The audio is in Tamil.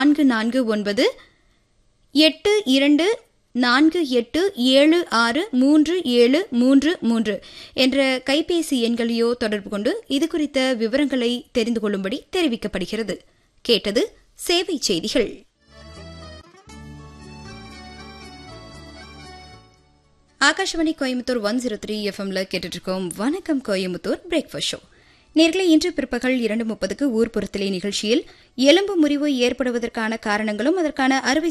நான்கு நான்கு ஒன்பது எட்டு இரண்டு நான்கு எட்டு ஏழு ஆறு மூன்று ஏழு மூன்று மூன்று என்ற கைபேசி எண்களையோ தொடர்பு கொண்டு இது குறித்த விவரங்களை தெரிந்து கொள்ளும்படி தெரிவிக்கப்படுகிறது கேட்டது சேவை செய்திகள் Akashvani Coimbatore one zero three எஃப்எம்ல கேட்டுட்டு இருக்கோம் வணக்கம் கோயம்புத்தூர் பிரேக்ஃபாஸ்ட் ஷோ நேர்களை இன்று பிற்பகல் இரண்டு முப்பதுக்கு ஊர்ப்புறத்திலே நிகழ்ச்சியில் எலும்பு முறிவு ஏற்படுவதற்கான காரணங்களும் அதற்கான அறுவை